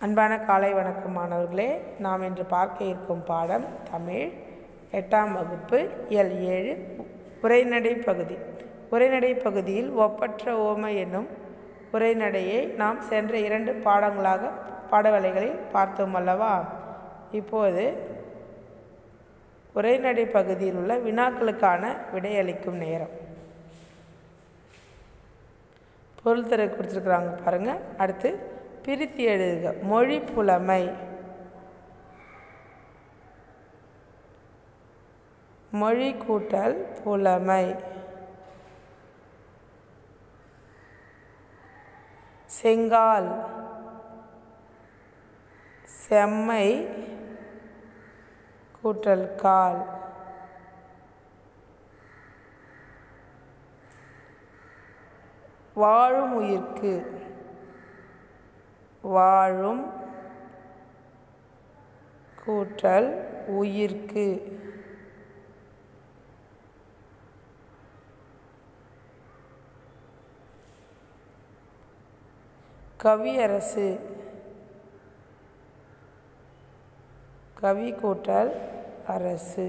அன்பான காலை வணக்கம் மாணவர்களே நாம் இன்று பார்க்க இருக்கும் பாடம் தமிழ் எட்டாம் வகுப்பு இயல் ஏழு உரைநடை பகுதி உரைநடை பகுதியில் ஒப்பற்ற ஓமை என்னும் உரைநடையை நாம் சென்ற இரண்டு பாடங்களாக பாடவேளைகளில் பார்த்தோம் அல்லவா இப்போது உரைநடை பகுதியில் உள்ள வினாக்களுக்கான விடையளிக்கும் நேரம் பொருள் தர கொடுத்துருக்குறாங்க பாருங்கள் அடுத்து பிரித்து எழுதுக மொழி புலமை மொழி கூட்டல் புலமை செங்கால் செம்மை கூட்டல் கால் வாழும் உயிர்க்கு வாழும் கூட்டல் உயிர்க்கு கவியரசு கவி கூட்டல் அரசு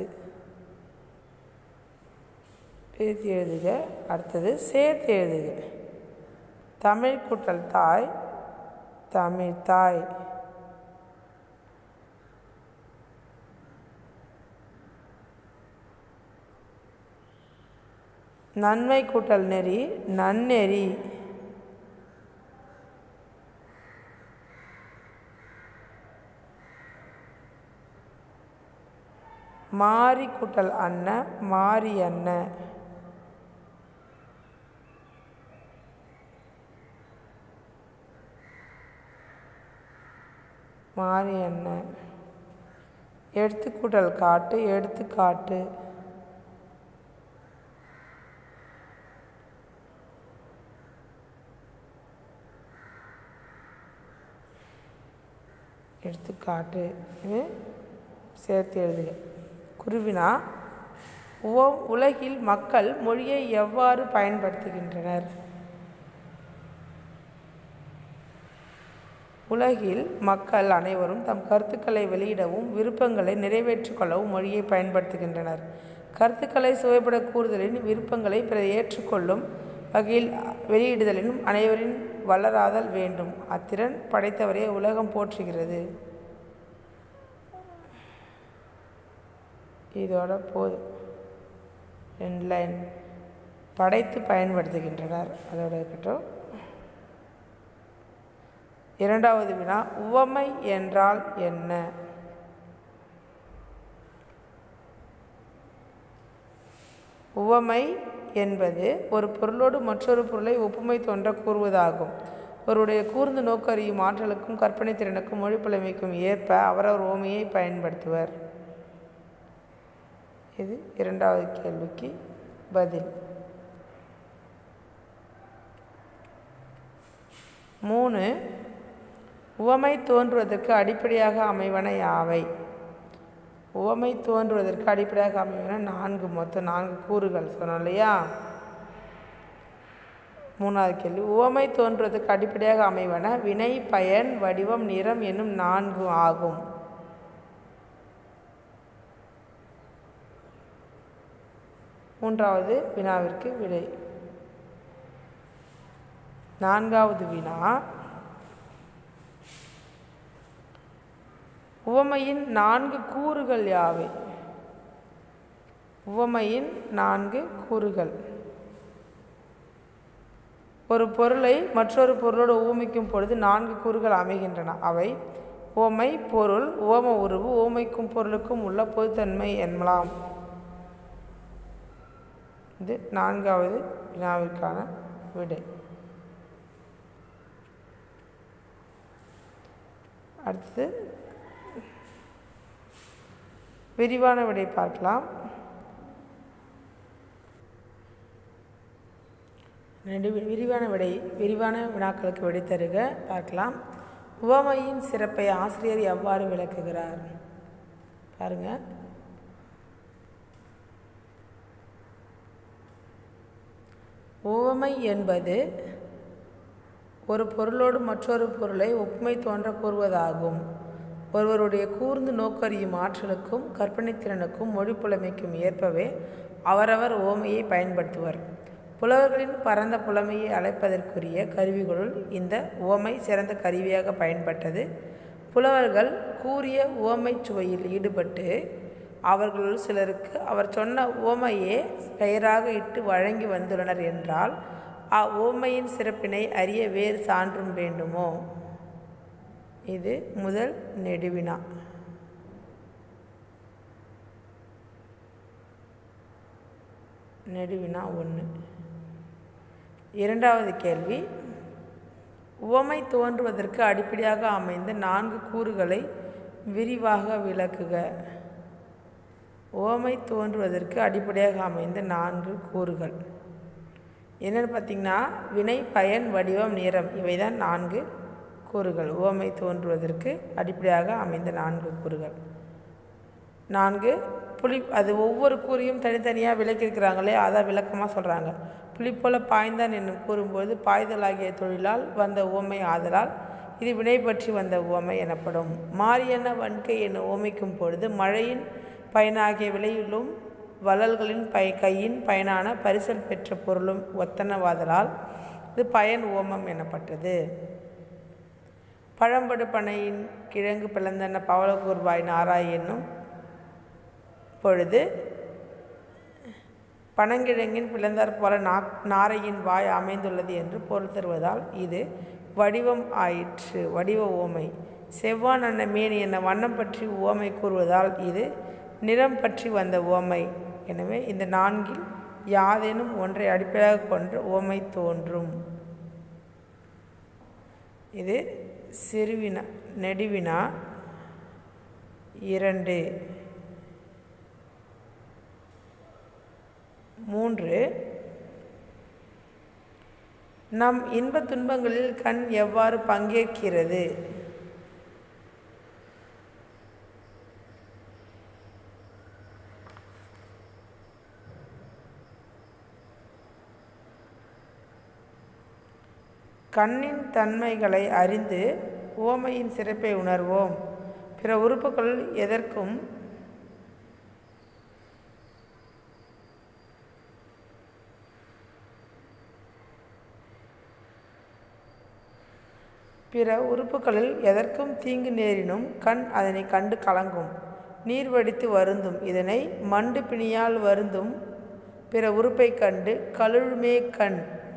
பிரித்து எழுதுக அடுத்தது சேர்த்து எழுதுக தமிழ் கூட்டல் தாய் தமிழ் தாய் நன்மை கூட்டல் நெறி நன்னெறி மாரி கூட்டல் அண்ண மாரி அண்ண மாறி என்ன எடுத்துக்கூட்டல் காட்டு எடுத்துக்காட்டு எடுத்துக்காட்டு இது சேர்த்து எழுதுக குருவினா உவ உலகில் மக்கள் மொழியை எவ்வாறு பயன்படுத்துகின்றனர் உலகில் மக்கள் அனைவரும் தம் கருத்துக்களை வெளியிடவும் விருப்பங்களை நிறைவேற்றிக் கொள்ளவும் மொழியை பயன்படுத்துகின்றனர் கருத்துக்களை சுவைப்பட கூறுதலின் விருப்பங்களை பிறர் ஏற்றுக்கொள்ளும் வகையில் வெளியிடுதலினும் அனைவரின் வளராதல் வேண்டும் அத்திறன் படைத்தவரே உலகம் போற்றுகிறது இதோட போதும் ரெண்டு லைன் படைத்து பயன்படுத்துகின்றனர் அதோட இருக்கட்டும் இரண்டாவது வினா உவமை என்றால் என்ன உவமை என்பது ஒரு பொருளோடு மற்றொரு பொருளை ஒப்புமை தோன்ற கூறுவதாகும் ஒருடைய கூர்ந்து நோக்கறியும் ஆற்றலுக்கும் கற்பனை திறனுக்கும் மொழி புலமைக்கும் ஏற்ப அவரவர் ஓமையை பயன்படுத்துவர் இது இரண்டாவது கேள்விக்கு பதில் மூணு உவமை தோன்றுவதற்கு அடிப்படையாக அமைவன யாவை உவமை தோன்றுவதற்கு அடிப்படையாக அமைவன நான்கு மொத்தம் நான்கு கூறுகள் சொன்னோம் இல்லையா மூணாவது கேள்வி உவமை தோன்றுவதற்கு அடிப்படையாக அமைவன வினை பயன் வடிவம் நிறம் என்னும் நான்கு ஆகும் மூன்றாவது வினாவிற்கு விடை நான்காவது வினா உவமையின் நான்கு கூறுகள் யாவை உவமையின் நான்கு கூறுகள் ஒரு பொருளை மற்றொரு பொருளோடு ஊமிக்கும் பொழுது நான்கு கூறுகள் அமைகின்றன அவை உவமை பொருள் உவம உருவு ஊமைக்கும் பொருளுக்கும் உள்ள பொதுத்தன்மை என்பலாம் இது நான்காவது வினாவிற்கான விடை அடுத்தது விரிவான விடை பார்க்கலாம் ரெண்டு விரிவான விடை விரிவான வினாக்களுக்கு விடை தருக பார்க்கலாம் உவமையின் சிறப்பை ஆசிரியர் எவ்வாறு விளக்குகிறார் பாருங்கள் உவமை என்பது ஒரு பொருளோடு மற்றொரு பொருளை ஒப்புமை தோன்ற கூறுவதாகும் ஒருவருடைய கூர்ந்து நோக்கறியும் ஆற்றலுக்கும் கற்பனைத்திறனுக்கும் மொழி புலமைக்கும் ஏற்பவே அவரவர் ஓமையை பயன்படுத்துவர் புலவர்களின் பரந்த புலமையை அழைப்பதற்குரிய கருவிகளுள் இந்த ஓமை சிறந்த கருவியாக பயன்பட்டது புலவர்கள் கூறிய ஓமை சுவையில் ஈடுபட்டு அவர்களுள் சிலருக்கு அவர் சொன்ன ஓமையே பெயராக இட்டு வழங்கி வந்துள்ளனர் என்றால் அவ்வோமையின் சிறப்பினை அறிய வேறு சான்றும் வேண்டுமோ இது முதல் நெடுவினா நெடுவினா ஒன்று இரண்டாவது கேள்வி உவமை தோன்றுவதற்கு அடிப்படையாக அமைந்த நான்கு கூறுகளை விரிவாக விளக்குக உவமை தோன்றுவதற்கு அடிப்படையாக அமைந்த நான்கு கூறுகள் என்னென்னு பார்த்தீங்கன்னா வினை பயன் வடிவம் நிறம் இவை தான் நான்கு கூறுகள் உவமை தோன்றுவதற்கு அடிப்படையாக அமைந்த நான்கு கூறுகள் நான்கு புலி அது ஒவ்வொரு கூறியும் தனித்தனியாக விளக்கியிருக்கிறாங்களே அதான் விளக்கமாக சொல்கிறாங்க புலி போல பாய்ந்தான் என்னும் கூறும்போது பாய்தலாகிய தொழிலால் வந்த உவமை ஆதலால் இது வினை பற்றி வந்த உவமை எனப்படும் மாரியன வன்கை என்னும் உவமைக்கும் பொழுது மழையின் பயனாகிய விளையுள்ளும் வள்ளல்களின் பய கையின் பயனான பரிசல் பெற்ற பொருளும் ஒத்தனவாதலால் இது பயன் ஓமம் எனப்பட்டது பழம்படு பனையின் கிழங்கு பிளந்தன பவளக்கூர்வாய் நாராய் என்னும் பொழுது பனங்கிழங்கின் பிளந்தார் போல நா நாரையின் வாய் அமைந்துள்ளது என்று பொருள் தருவதால் இது வடிவம் ஆயிற்று வடிவ ஓமை செவ்வான் அன்ன மேனி என வண்ணம் பற்றி ஓமை கூறுவதால் இது நிறம் பற்றி வந்த ஓமை எனவே இந்த நான்கில் யாதேனும் ஒன்றை அடிப்படையாக கொண்டு ஓமை தோன்றும் இது சிறுவினா நெடுவினா இரண்டு மூன்று நம் இன்ப துன்பங்களில் கண் எவ்வாறு பங்கேற்கிறது கண்ணின் தன்மைகளை அறிந்து ஓமையின் சிறப்பை உணர்வோம் பிற உறுப்புகள் எதற்கும் பிற உறுப்புகளில் எதற்கும் தீங்கு நேரினும் கண் அதனை கண்டு கலங்கும் நீர் வடித்து வருந்தும் இதனை மண்டு பிணியால் வருந்தும் பிற உறுப்பை கண்டு கழுழுமே கண்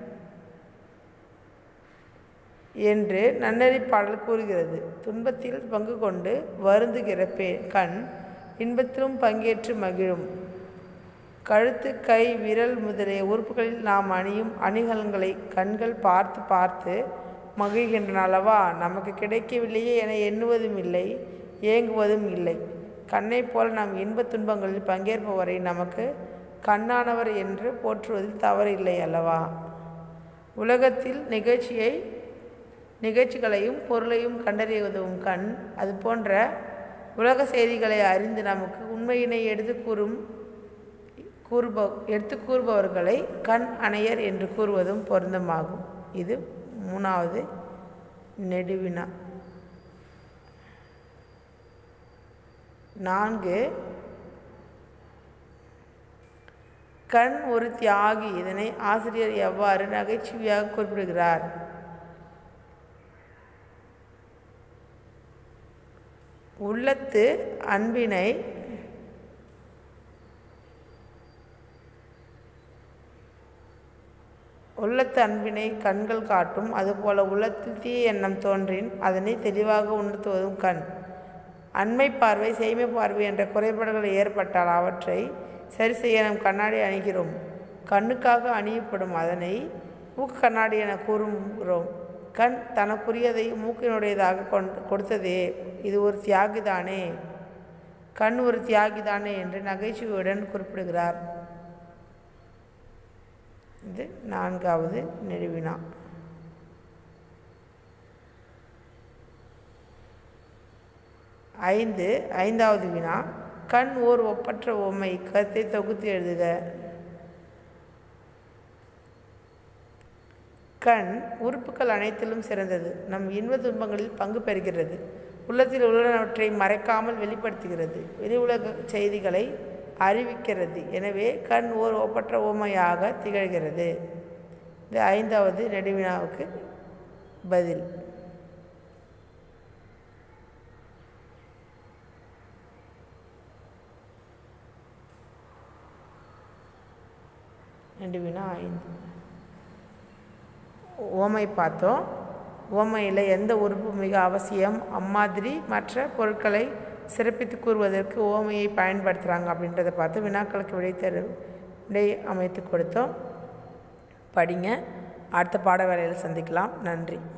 என்று நன்னறி பாடல் கூறுகிறது துன்பத்தில் பங்கு கொண்டு வருந்துகிற பே கண் இன்பத்திலும் பங்கேற்று மகிழும் கழுத்து கை விரல் முதலிய உறுப்புகளில் நாம் அணியும் அணிகலன்களை கண்கள் பார்த்து பார்த்து மகிழ்கின்றன அல்லவா நமக்கு கிடைக்கவில்லையே என எண்ணுவதும் இல்லை ஏங்குவதும் இல்லை கண்ணை போல நாம் இன்பத் துன்பங்களில் பங்கேற்பவரை நமக்கு கண்ணானவர் என்று போற்றுவதில் தவறு இல்லை அல்லவா உலகத்தில் நிகழ்ச்சியை நிகழ்ச்சிகளையும் பொருளையும் கண்டறிய உதவும் கண் அது போன்ற உலக செய்திகளை அறிந்து நமக்கு உண்மையினை எடுத்து கூறும் கூறுப எடுத்து கூறுபவர்களை கண் அணையர் என்று கூறுவதும் பொருந்தமாகும் இது மூணாவது நெடுவினா நான்கு கண் ஒரு தியாகி இதனை ஆசிரியர் எவ்வாறு நகைச்சுவையாக குறிப்பிடுகிறார் உள்ளத்து அன்பினை உள்ளத்து அன்பினை கண்கள் காட்டும் அதுபோல உள்ளத்தில் தீய எண்ணம் தோன்றின் அதனை தெளிவாக உணர்த்துவதும் கண் அண்மை பார்வை செய்மை பார்வை என்ற குறைபாடுகள் ஏற்பட்டால் அவற்றை சரி செய்ய நம் கண்ணாடி அணிகிறோம் கண்ணுக்காக அணியப்படும் அதனை மூக்கு கண்ணாடி என கூறுகிறோம் கண் தனக்குரியதை மூக்கினுடையதாக கொண்டு கொடுத்ததே இது ஒரு தியாகிதானே கண் ஒரு தியாகிதானே என்று நகைச்சுவையுடன் குறிப்பிடுகிறார் இது நான்காவது நெடுவினா ஐந்து ஐந்தாவது வினா கண் ஓர் ஒப்பற்ற உண்மை கருத்தை தொகுத்து எழுதுக கண் உறுப்புகள் அனைத்திலும் சிறந்தது நம் இன்ப துன்பங்களில் பங்கு பெறுகிறது உள்ளத்தில் உள்ளனவற்றை மறைக்காமல் வெளிப்படுத்துகிறது வெளி உலக செய்திகளை அறிவிக்கிறது எனவே கண் ஓர் ஒப்பற்ற ஓமையாக திகழ்கிறது இது ஐந்தாவது நெடுவினாவுக்கு பதில் நெடுவினா ஐந்து ஓமை பார்த்தோம் ஓமையில் எந்த உறுப்பு மிக அவசியம் அம்மாதிரி மற்ற பொருட்களை சிறப்பித்து கூறுவதற்கு ஓமையை பயன்படுத்துகிறாங்க அப்படின்றத பார்த்து வினாக்களுக்கு விடை தரு விடை அமைத்து கொடுத்தோம் படிங்க அடுத்த பாட வேலையில் சந்திக்கலாம் நன்றி